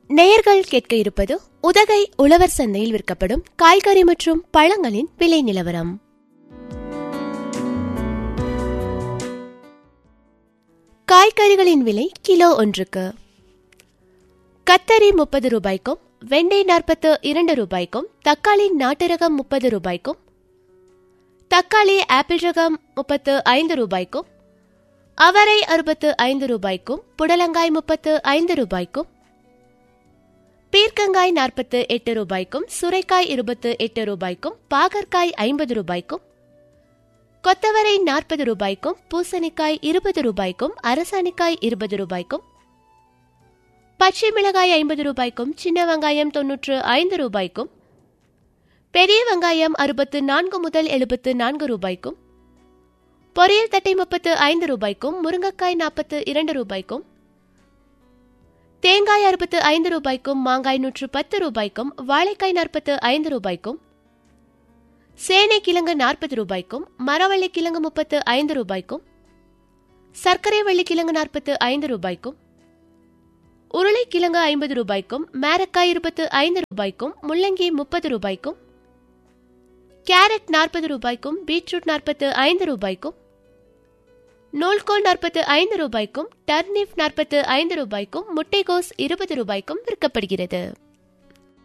நேயர்கள் கேட்க இருப்பது உதகை உழவர் சந்தையில் விற்கப்படும் காய்கறி மற்றும் பழங்களின் விலை நிலவரம் காய்கறிகளின் விலை கிலோ ஒன்றுக்கு கத்தரி முப்பது ரூபாய்க்கும் வெண்டை நாற்பத்து இரண்டு ரூபாய்க்கும் தக்காளி நாட்டு ரகம் முப்பது ரூபாய்க்கும் தக்காளி ஆப்பிள் ரகம் முப்பத்து ஐந்து ரூபாய்க்கும் அவரை அறுபத்து ஐந்து ரூபாய்க்கும் புடலங்காய் முப்பத்து ஐந்து ரூபாய்க்கும் பீர்க்கங்காய் நாற்பத்து எட்டு ரூபாய்க்கும் சுரைக்காய் இருபத்து எட்டு ரூபாய்க்கும் பாகற்காய் ஐம்பது ரூபாய்க்கும் கொத்தவரை நாற்பது ரூபாய்க்கும் பூசணிக்காய் இருபது ரூபாய்க்கும் அரசாணிக்காய் இருபது ரூபாய்க்கும் பச்சை மிளகாய் ஐம்பது ரூபாய்க்கும் சின்ன வெங்காயம் தொன்னூற்று ஐந்து ரூபாய்க்கும் பெரிய வெங்காயம் அறுபத்து நான்கு முதல் எழுபத்து நான்கு ரூபாய்க்கும் பொரியல் தட்டை முப்பத்து ஐந்து ரூபாய்க்கும் முருங்கைக்காய் நாற்பத்து இரண்டு ரூபாய்க்கும் தேங்காய் அறுபத்து ஐந்து ரூபாய்க்கும் மாங்காய் நூற்று பத்து ரூபாய்க்கும் வாழைக்காய் நாற்பத்து ஐந்து ரூபாய்க்கும் சேனை கிழங்கு நாற்பது ரூபாய்க்கும் மரவள்ளி கிழங்கு முப்பத்து ஐந்து ரூபாய்க்கும் சர்க்கரை வள்ளி கிழங்கு நாற்பத்து ஐந்து ரூபாய்க்கும் உருளைக்கிழங்கு ஐம்பது ரூபாய்க்கும் மேரக்காய் இருபத்து ஐந்து ரூபாய்க்கும் முள்ளங்கி முப்பது ரூபாய்க்கும் கேரட் நாற்பது ரூபாய்க்கும் பீட்ரூட் நாற்பத்து ஐந்து ரூபாய்க்கும் நூல்கோல் நாற்பத்து ஐந்து ரூபாய்க்கும் டர்னிப் நாற்பத்து ஐந்து ரூபாய்க்கும் முட்டைகோஸ் இருபது ரூபாய்க்கும் விற்கப்படுகிறது